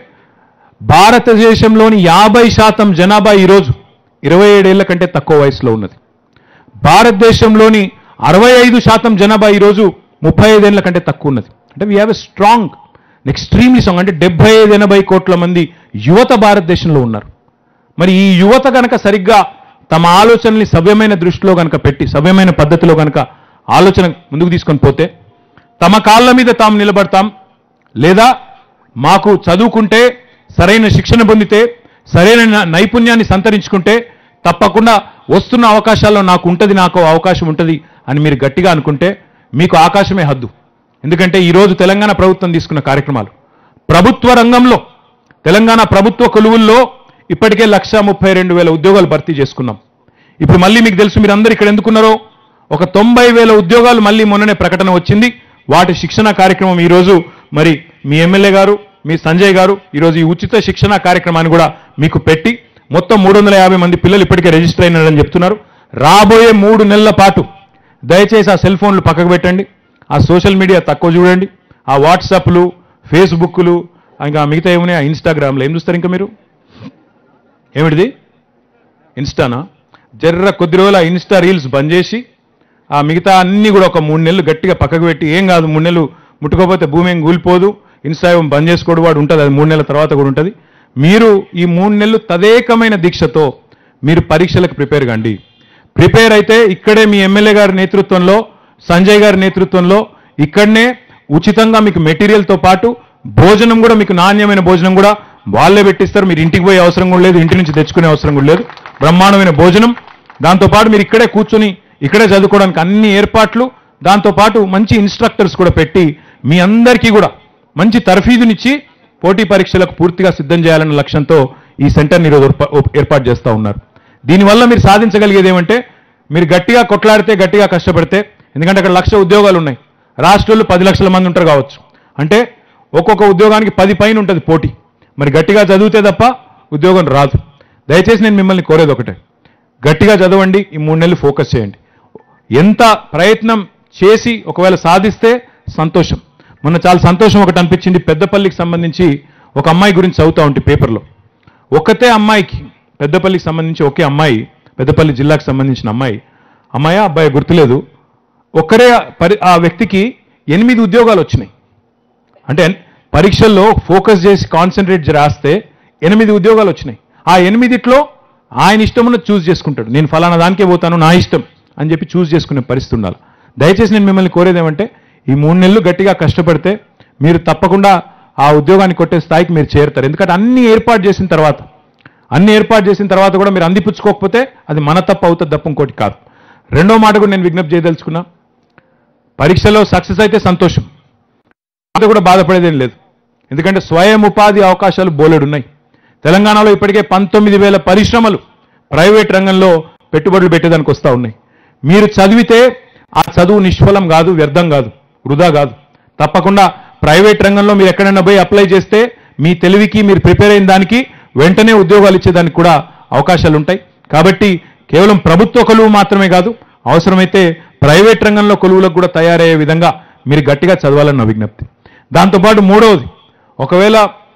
[SPEAKER 1] భారతదేశంలోని యాభై శాతం జనాభా ఈరోజు ఇరవై ఏడేళ్ల కంటే తక్కువ వయసులో ఉన్నది భారతదేశంలోని అరవై ఐదు శాతం జనాభా ఈరోజు ముప్పై ఐదేళ్ల కంటే తక్కువ ఉన్నది అంటే we have a strong extremely strong అంటే డెబ్బై ఐదు ఎనభై కోట్ల మంది యువత భారతదేశంలో ఉన్నారు మరి ఈ యువత గనక సరిగ్గా తమ ఆలోచనల్ని సవ్యమైన దృష్టిలో గనక పెట్టి సవ్యమైన పద్ధతిలో గనక ఆలోచన ముందుకు తీసుకొని పోతే తమ కాళ్ళ మీద తాము నిలబడతాం లేదా మాకు చదువుకుంటే సరైన శిక్షణ పొందితే సరైన న- నైపుణ్యాన్ని సంతరించుకుంటే తప్పకుండా వస్తున్న అవకాశాల్లో నాకు ఉంటుంది నాకు అవకాశం ఉంటుంది అని మీరు గట్టిగా అనుకుంటే మీకు ఆకాశమే హద్దు ఎందుకంటే ఈరోజు తెలంగాణ ప్రభుత్వం తీసుకున్న కార్యక్రమాలు ప్రభుత్వ రంగంలో తెలంగాణ ప్రభుత్వ కొలువుల్లో ఇప్పటికే లక్ష ముప్పై రెండు వేల ఉద్యోగాలు భర్తీ చేసుకున్నాం ఇప్పుడు మళ్ళీ మీకు తెలుసు మీరు అందరు ఇక్కడ ఎందుకున్నారో ఒక తొంభై వేల ఉద్యోగాలు మళ్ళీ మొన్ననే ప్రకటన వచ్చింది వాటి శిక్షణ కార్యక్రమం ఈరోజు మరి మీ ఎమ్మెల్యే గారు మీ సంజయ్ గారు ఈరోజు ఈ ఉచిత శిక్షణ కార్యక్రమాన్ని కూడా మీకు పెట్టి మొత్తం మూడు వందల యాభై మంది పిల్లలు ఇప్పటికే రిజిస్టర్ అయినారని చెప్తున్నారు రాబోయే మూడు నెలల పాటు దయచేసి ఆ సెల్ ఫోన్లు పక్కకు పెట్టండి ఆ సోషల్ మీడియా తక్కువ చూడండి ఆ వాట్సాప్లు ఫేస్బుక్లు ఇంకా మిగతా ఏమున్నాయి ఆ ఇన్స్టాగ్రామ్లో ఏం చూస్తారు ఇంకా మీరు ఏమిటిది ఇన్స్టానా జర్ర కొద్ది రోజులు ఆ ఇన్స్టా రీల్స్ బంద్ చేసి ఆ మిగతా అన్ని కూడా ఒక మూడు నెలలు గట్టిగా పక్కకు పెట్టి ఏం కాదు మూడు నెలలు ముట్టుకోకపోతే భూమి ఏం కూలిపోదు ఇన్స్టా ఏం బంద్ చేసుకోడు వాడు ఉంటుంది అది మూడు నెలల తర్వాత కూడా ఉంటుంది మీరు ఈ మూడు నెలలు తదేకమైన దీక్షతో మీరు పరీక్షలకు ప్రిపేర్ కండి ప్రిపేర్ అయితే ఇక్కడే మీ ఎమ్మెల్యే గారి నేతృత్వంలో సంజయ్ గారి నేతృత్వంలో ఇక్కడనే ఉచితంగా మీకు మెటీరియల్తో పాటు భోజనం కూడా మీకు నాణ్యమైన భోజనం కూడా వాళ్ళే పెట్టిస్తారు మీరు ఇంటికి పోయే అవసరం కూడా లేదు ఇంటి నుంచి తెచ్చుకునే అవసరం కూడా లేదు బ్రహ్మాండమైన భోజనం దాంతోపాటు మీరు ఇక్కడే కూర్చొని ఇక్కడే చదువుకోవడానికి అన్ని ఏర్పాట్లు దాంతోపాటు మంచి ఇన్స్ట్రక్టర్స్ కూడా పెట్టి మీ అందరికీ కూడా మంచి తర్ఫీదునిచ్చి పోటీ పరీక్షలకు పూర్తిగా సిద్ధం చేయాలన్న లక్ష్యంతో ఈ సెంటర్ని ఈరోజు ఏర్పా- ఏర్పాటు చేస్తూ ఉన్నారు దీనివల్ల మీరు సాధించగలిగేది ఏమంటే మీరు గట్టిగా కొట్లాడితే గట్టిగా కష్టపడితే ఎందుకంటే అక్కడ లక్ష ఉద్యోగాలు ఉన్నాయి రాష్ట్రంలో పది లక్షల మంది ఉంటారు కావచ్చు అంటే ఒక్కొక్క ఉద్యోగానికి పది పైన ఉంటుంది పోటీ మరి గట్టిగా చదివితే తప్ప ఉద్యోగం రాదు దయచేసి నేను మిమ్మల్ని కోరేది ఒకటే గట్టిగా చదవండి ఈ మూడు నెలలు ఫోకస్ చేయండి ఎంత ప్రయత్నం చేసి ఒకవేళ సాధిస్తే సంతోషం మొన్న చాలా సంతోషం ఒకటి అనిపించింది పెద్దపల్లికి సంబంధించి ఒక అమ్మాయి గురించి చదువుతా ఉంటే పేపర్లో ఒక్కతే అమ్మాయికి పెద్దపల్లికి సంబంధించి ఒకే అమ్మాయి పెద్దపల్లి జిల్లాకు సంబంధించిన అమ్మాయి అమ్మాయి అబ్బాయి గుర్తులేదు ఒక్కరే పరి ఆ వ్యక్తికి ఎనిమిది ఉద్యోగాలు వచ్చినాయి అంటే పరీక్షల్లో ఫోకస్ చేసి కాన్సన్ట్రేట్ రాస్తే ఎనిమిది ఉద్యోగాలు వచ్చినాయి ఆ ఎనిమిదిట్లో ఆయన ఇష్టం ఉన్నది చూస్ చేసుకుంటాడు నేను ఫలానా దానికే పోతాను నా ఇష్టం అని చెప్పి చూస్ చేసుకునే పరిస్థితి ఉండాలి దయచేసి నేను మిమ్మల్ని కోరేది ఏమంటే ఈ మూడు నెలలు గట్టిగా కష్టపడితే మీరు తప్పకుండా ఆ ఉద్యోగాన్ని కొట్టే స్థాయికి మీరు చేరుతారు ఎందుకంటే అన్ని ఏర్పాటు చేసిన తర్వాత అన్ని ఏర్పాటు చేసిన తర్వాత కూడా మీరు అందిపుచ్చుకోకపోతే అది మన తప్పు అవుతుంది తప్ప ఇంకోటి కాదు రెండో మాట కూడా నేను విజ్ఞప్తి చేయదలుచుకున్నా పరీక్షలో సక్సెస్ అయితే సంతోషం అది కూడా బాధపడేదేం లేదు ఎందుకంటే స్వయం ఉపాధి అవకాశాలు బోలెడు ఉన్నాయి తెలంగాణలో ఇప్పటికే పంతొమ్మిది వేల పరిశ్రమలు ప్రైవేట్ రంగంలో పెట్టుబడులు పెట్టేదానికి వస్తూ ఉన్నాయి మీరు చదివితే ఆ చదువు నిష్ఫలం కాదు వ్యర్థం కాదు వృధా కాదు తప్పకుండా ప్రైవేట్ రంగంలో మీరు ఎక్కడైనా పోయి అప్లై చేస్తే మీ తెలివికి మీరు ప్రిపేర్ అయిన దానికి వెంటనే ఉద్యోగాలు ఇచ్చేదానికి కూడా అవకాశాలు ఉంటాయి కాబట్టి కేవలం ప్రభుత్వ కొలువు మాత్రమే కాదు అవసరమైతే ప్రైవేట్ రంగంలో కొలువులకు కూడా తయారయ్యే విధంగా మీరు గట్టిగా చదవాలని నా విజ్ఞప్తి దాంతోపాటు మూడవది ఒకవేళ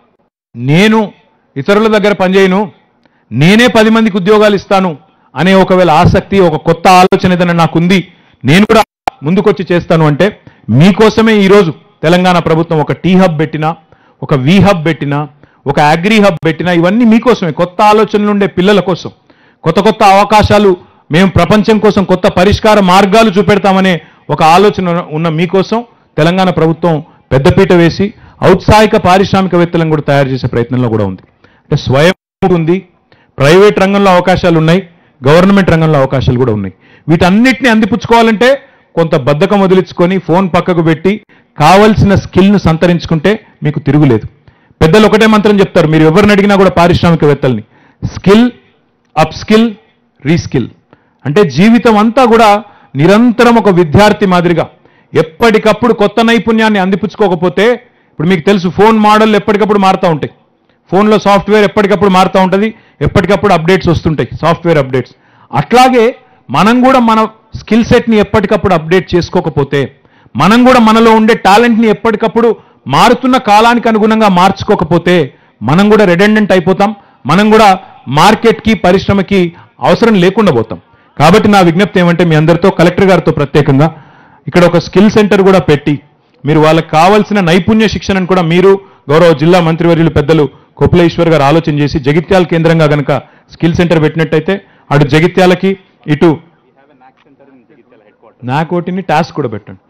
[SPEAKER 1] నేను ఇతరుల దగ్గర పనిచేయను నేనే పది మందికి ఉద్యోగాలు ఇస్తాను అనే ఒకవేళ ఆసక్తి ఒక కొత్త ఆలోచన ఏదైనా నాకుంది నేను కూడా ముందుకొచ్చి చేస్తాను అంటే మీకోసమే ఈరోజు తెలంగాణ ప్రభుత్వం ఒక టీ హబ్ పెట్టినా ఒక వి హబ్ పెట్టినా ఒక అగ్రి హబ్ పెట్టినా ఇవన్నీ మీకోసమే కొత్త ఆలోచనలు ఉండే పిల్లల కోసం కొత్త కొత్త అవకాశాలు మేము ప్రపంచం కోసం కొత్త పరిష్కార మార్గాలు చూపెడతామనే ఒక ఆలోచన ఉన్న మీకోసం తెలంగాణ ప్రభుత్వం పెద్దపీట వేసి ఔత్సాహిక పారిశ్రామికవేత్తలను కూడా తయారు చేసే ప్రయత్నంలో కూడా ఉంది అంటే స్వయం ఉంది ప్రైవేట్ రంగంలో అవకాశాలు ఉన్నాయి గవర్నమెంట్ రంగంలో అవకాశాలు కూడా ఉన్నాయి వీటన్నిటిని అందిపుచ్చుకోవాలంటే కొంత బద్ధకం వదిలించుకొని ఫోన్ పక్కకు పెట్టి కావలసిన స్కిల్ను సంతరించుకుంటే మీకు తిరుగులేదు పెద్దలు ఒకటే మంత్రం చెప్తారు మీరు ఎవరిని అడిగినా కూడా పారిశ్రామికవేత్తల్ని స్కిల్ అప్ స్కిల్ రీస్కిల్ అంటే జీవితం అంతా కూడా నిరంతరం ఒక విద్యార్థి మాదిరిగా ఎప్పటికప్పుడు కొత్త నైపుణ్యాన్ని అందిపుచ్చుకోకపోతే ఇప్పుడు మీకు తెలుసు ఫోన్ మోడల్ ఎప్పటికప్పుడు మారుతూ ఉంటాయి ఫోన్లో సాఫ్ట్వేర్ ఎప్పటికప్పుడు మారుతూ ఉంటుంది ఎప్పటికప్పుడు అప్డేట్స్ వస్తుంటాయి సాఫ్ట్వేర్ అప్డేట్స్ అట్లాగే మనం కూడా మన స్కిల్ సెట్ని ఎప్పటికప్పుడు అప్డేట్ చేసుకోకపోతే మనం కూడా మనలో ఉండే టాలెంట్ని ఎప్పటికప్పుడు మారుతున్న కాలానికి అనుగుణంగా మార్చుకోకపోతే మనం కూడా రెడెండెంట్ అయిపోతాం మనం కూడా మార్కెట్కి పరిశ్రమకి అవసరం లేకుండా పోతాం కాబట్టి నా విజ్ఞప్తి ఏమంటే మీ అందరితో కలెక్టర్ గారితో ప్రత్యేకంగా ఇక్కడ ఒక స్కిల్ సెంటర్ కూడా పెట్టి మీరు వాళ్ళకి కావాల్సిన నైపుణ్య శిక్షణను కూడా మీరు గౌరవ జిల్లా మంత్రివర్యులు పెద్దలు కొప్పులేశ్వర్ గారు ఆలోచన చేసి జగిత్యాల కేంద్రంగా గనక స్కిల్ సెంటర్ పెట్టినట్టయితే అటు జగిత్యాలకి ఇటు నాకోటిని టాస్క్ కూడా పెట్టండి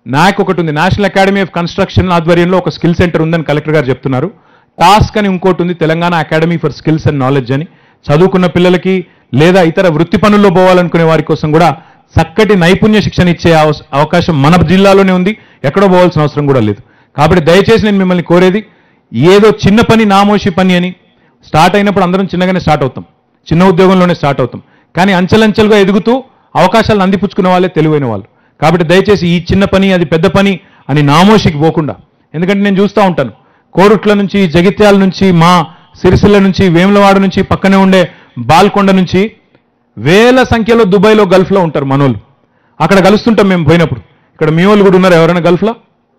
[SPEAKER 1] నాకు ఒకటి ఉంది నేషనల్ అకాడమీ ఆఫ్ కన్స్ట్రక్షన్ ఆధ్వర్యంలో ఒక స్కిల్ సెంటర్ ఉందని కలెక్టర్ గారు చెప్తున్నారు టాస్క్ అని ఇంకోటి ఉంది Telangana academy for skills and knowledge అని చదువుకున్న పిల్లలకి లేదా ఇతర వృత్తి పనుల్లో పోవాలనుకునే వారి కోసం కూడా చక్కటి నైపుణ్య శిక్షణ ఇచ్చే అవస్- అవకాశం మన జిల్లాలోనే ఉంది ఎక్కడో పోవాల్సిన అవసరం కూడా లేదు కాబట్టి దయచేసి నేను మిమ్మల్ని కోరేది ఏదో చిన్న పని నామోషి పని అని స్టార్ట్ అయినప్పుడు అందరం చిన్నగానే స్టార్ట్ అవుతాం చిన్న ఉద్యోగంలోనే స్టార్ట్ అవుతాం కానీ అంచెలంచెలుగా ఎదుగుతూ అవకాశాలను అందిపుచ్చుకునే వాళ్ళే తెలివైన వాళ్ళు కాబట్టి దయచేసి ఈ చిన్న పని అది పెద్ద పని అని నామోషికి పోకుండా ఎందుకంటే నేను చూస్తూ ఉంటాను కోరుట్ల నుంచి జగిత్యాల నుంచి మా సిరిసిల్ల నుంచి వేములవాడ నుంచి పక్కనే ఉండే బాల్కొండ నుంచి వేల సంఖ్యలో దుబాయ్లో గల్ఫ్లో ఉంటారు మనోళ్ళు అక్కడ కలుస్తుంటాం మేము పోయినప్పుడు ఇక్కడ మీ వాళ్ళు కూడా ఉన్నారు ఎవరైనా గల్ఫ్లో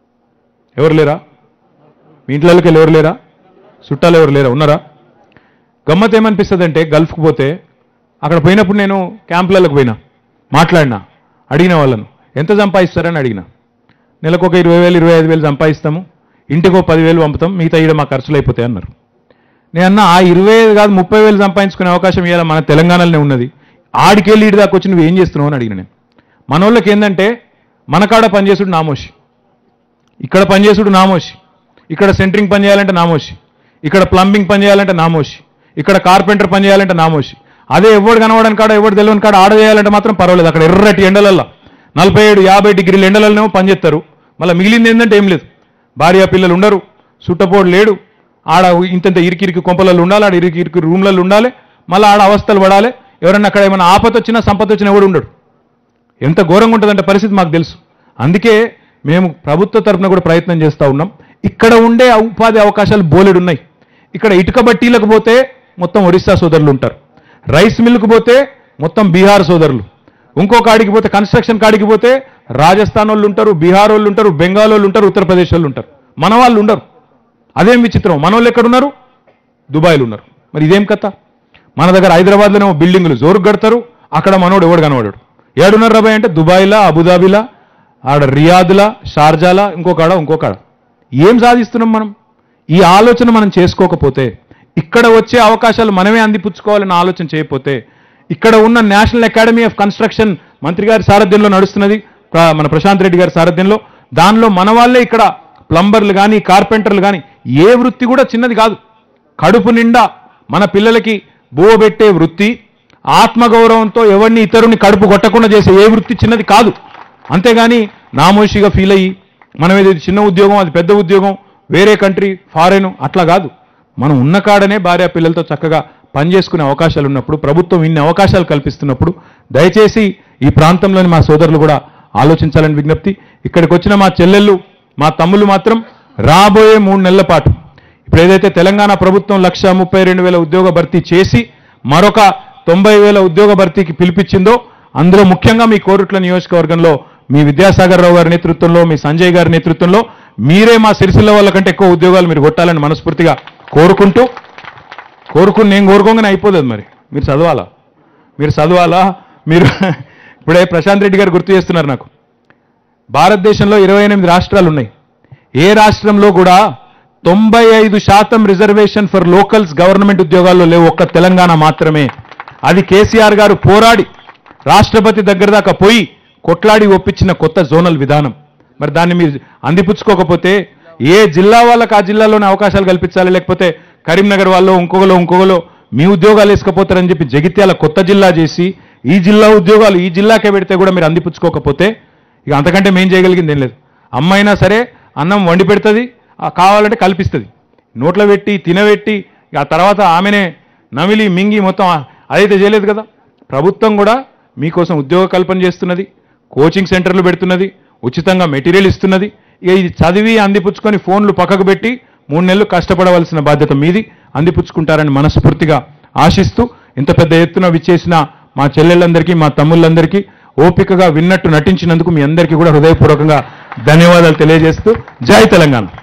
[SPEAKER 1] ఎవరు లేరా మీ ఇంట్లోకి వెళ్ళి ఎవరు లేరా చుట్టాలు ఎవరు లేరా ఉన్నారా గమ్మత్ ఏమనిపిస్తుంది అంటే గల్ఫ్కి పోతే అక్కడ పోయినప్పుడు నేను క్యాంపులకు పోయినా మాట్లాడినా అడిగిన వాళ్ళను ఎంత సంపాదిస్తారని అడిగిన నెలకు ఒక ఇరవై వేలు ఇరవై ఐదు వేలు సంపాదిస్తాము ఇంటికి ఒక పదివేలు పంపుతాం మిగతా ఈడ మా ఖర్చులు అయిపోతాయి అన్నారు నేను అన్న ఆ ఇరవై ఐదు కాదు ముప్పై వేలు సంపాదించుకునే అవకాశం ఇవాళ మన తెలంగాణలోనే ఉన్నది ఆడికెళ్ళి ఇటు దాకా వచ్చి నువ్వు ఏం చేస్తున్నావు అని అడిగిన నేను మన వాళ్ళకి ఏంటంటే మన కాడ పనిచేసుడు నామోషి ఇక్కడ పనిచేసుడు నామోషి ఇక్కడ సెంటరింగ్ పని చేయాలంటే నామోషి ఇక్కడ ప్లంబింగ్ పని చేయాలంటే నామోషి ఇక్కడ కార్పెంటర్ పని చేయాలంటే నామోషి అదే ఎవడు కనవడానికి కాడ ఎవడు తెలియని కాడ ఆడ చేయాలంటే మాత్రం పర్వాలేదు అక్కడ ఎర్రటి ఎండలల్లో నలభై ఏడు యాభై డిగ్రీల ఎండలలోనేమో పనిచేస్తారు మళ్ళీ మిగిలింది ఏంటంటే ఏం లేదు భార్య పిల్లలు ఉండరు సుట్టపోడు లేడు ఆడ ఇంతంత ఇరికిరికి కొంపలలో ఉండాలి ఆడ ఇరికి ఇరికి రూమ్లలో ఉండాలి మళ్ళీ ఆడ అవస్థలు పడాలి ఎవరన్నా అక్కడ ఏమైనా ఆపత వచ్చినా సంపద వచ్చినా ఎవడు ఉండడు ఎంత ఘోరంగా ఉంటుందంటే పరిస్థితి మాకు తెలుసు అందుకే మేము ప్రభుత్వ తరపున కూడా ప్రయత్నం చేస్తూ ఉన్నాం ఇక్కడ ఉండే ఉపాధి అవకాశాలు బోలెడు ఉన్నాయి ఇక్కడ ఇటుక బట్టీలకు పోతే మొత్తం ఒరిస్సా సోదరులు ఉంటారు రైస్ మిల్లుకు పోతే మొత్తం బీహార్ సోదరులు ఇంకో కాడికి పోతే కన్స్ట్రక్షన్ కాడికి పోతే రాజస్థాన్ వాళ్ళు ఉంటారు బీహార్ వాళ్ళు ఉంటారు బెంగాల్ వాళ్ళు ఉంటారు ఉత్తరప్రదేశ్ వాళ్ళు ఉంటారు మన వాళ్ళు ఉండరు అదేం విచిత్రం మన వాళ్ళు ఎక్కడున్నారు దుబాయ్లో ఉన్నారు మరి ఇదేం కథ మన దగ్గర హైదరాబాద్లోనేమో బిల్డింగులు జోరు కడతారు అక్కడ మనోడు ఎవడు కనబడాడు ఏడున్నర రూపాయి అంటే దుబాయ్లా అబుదాబిలా ఆడ రియాద్లా షార్జాలా ఇంకొక ఆడ ఇంకొక ఆడ ఏం సాధిస్తున్నాం మనం ఈ ఆలోచన మనం చేసుకోకపోతే ఇక్కడ వచ్చే అవకాశాలు మనమే అందిపుచ్చుకోవాలని ఆలోచన చేయకపోతే ఇక్కడ ఉన్న నేషనల్ అకాడమీ ఆఫ్ కన్స్ట్రక్షన్ మంత్రి గారి సారథ్యంలో నడుస్తున్నది ప్ర- మన ప్రశాంత్ రెడ్డి గారి సారథ్యంలో దానిలో మన వాళ్ళే ఇక్కడ ప్లంబర్లు కానీ కార్పెంటర్లు కానీ ఏ వృత్తి కూడా చిన్నది కాదు కడుపు నిండా మన పిల్లలకి బువ్వ పెట్టే వృత్తి ఆత్మగౌరవంతో ఎవరిని ఇతరుని కడుపు కొట్టకుండా చేసే ఏ వృత్తి చిన్నది కాదు అంతేగాని నామోషిగా ఫీల్ అయ్యి మనం ఇది చిన్న ఉద్యోగం అది పెద్ద ఉద్యోగం వేరే కంట్రీ ఫారెన్ అట్లా కాదు మనం ఉన్న కాడనే భార్య పిల్లలతో చక్కగా పనిచేసుకునే అవకాశాలు ఉన్నప్పుడు ప్రభుత్వం ఇన్ని అవకాశాలు కల్పిస్తున్నప్పుడు దయచేసి ఈ ప్రాంతంలోని మా సోదరులు కూడా ఆలోచించాలని విజ్ఞప్తి ఇక్కడికి వచ్చిన మా చెల్లెళ్ళు మా తమ్ముళ్ళు మాత్రం రాబోయే మూడు నెలల పాటు ఇప్పుడు ఏదైతే తెలంగాణ ప్రభుత్వం లక్ష ముప్పై రెండు వేల ఉద్యోగ భర్తీ చేసి మరొక తొంభై వేల ఉద్యోగ భర్తీకి పిలిపించిందో అందులో ముఖ్యంగా మీ కోరుట్ల నియోజకవర్గంలో మీ విద్యాసాగర్ రావు గారి నేతృత్వంలో మీ సంజయ్ గారి నేతృత్వంలో మీరే మా సిరిసిల్ల వాళ్ళ కంటే ఎక్కువ ఉద్యోగాలు మీరు కొట్టాలని మనస్ఫూర్తిగా కోరుకుంటూ కోరుకుని నేను కోరుకోగానే అయిపోతుంది మరి మీరు చదవాలా మీరు చదవాలా మీరు ఇప్పుడే ప్రశాంత్ రెడ్డి గారు గుర్తు చేస్తున్నారు నాకు భారతదేశంలో ఇరవై ఎనిమిది రాష్ట్రాలు ఉన్నాయి ఏ రాష్ట్రంలో కూడా తొంభై ఐదు శాతం రిజర్వేషన్ ఫర్ లోకల్స్ గవర్నమెంట్ ఉద్యోగాల్లో లేవు ఒక్క తెలంగాణ మాత్రమే అది కేసీఆర్ గారు పోరాడి రాష్ట్రపతి దగ్గర దాకా పోయి కొట్లాడి ఒప్పించిన కొత్త జోనల్ విధానం మరి దాన్ని మీరు అందిపుచ్చుకోకపోతే ఏ జిల్లా వాళ్ళకి ఆ జిల్లాలోనే అవకాశాలు కల్పించాలి లేకపోతే కరీంనగర్ వాళ్ళు ఇంకొకలో ఇంకొకలో మీ ఉద్యోగాలు వేసుకపోతారని చెప్పి జగిత్యాల కొత్త జిల్లా చేసి ఈ జిల్లా ఉద్యోగాలు ఈ జిల్లాకే పెడితే కూడా మీరు అందిపుచ్చుకోకపోతే ఇక అంతకంటే మేం చేయగలిగింది ఏం లేదు అమ్మైనా సరే అన్నం వండి పెడుతుంది ఆ కావాలంటే కల్పిస్తుంది నోట్లో పెట్టి తినబెట్టి ఇక ఆ తర్వాత ఆమెనే నమిలి మింగి మొత్తం ఆ- అదైతే చేయలేదు కదా ప్రభుత్వం కూడా మీకోసం ఉద్యోగ కల్పన చేస్తున్నది కోచింగ్ సెంటర్లు పెడుతున్నది ఉచితంగా మెటీరియల్ ఇస్తున్నది ఇక ఇది చదివి అందిపుచ్చుకొని ఫోన్లు పక్కకు పెట్టి మూడు నెలలు కష్టపడవలసిన బాధ్యత మీది అందిపుచ్చుకుంటారని మనస్ఫూర్తిగా ఆశిస్తూ ఇంత పెద్ద ఎత్తున విచ్చేసిన మా చెల్లెళ్ళందరికీ మా తమ్ముళ్ళందరికీ ఓపికగా విన్నట్టు నటించినందుకు మీ అందరికీ కూడా హృదయపూర్వకంగా ధన్యవాదాలు తెలియజేస్తూ జై తెలంగాణ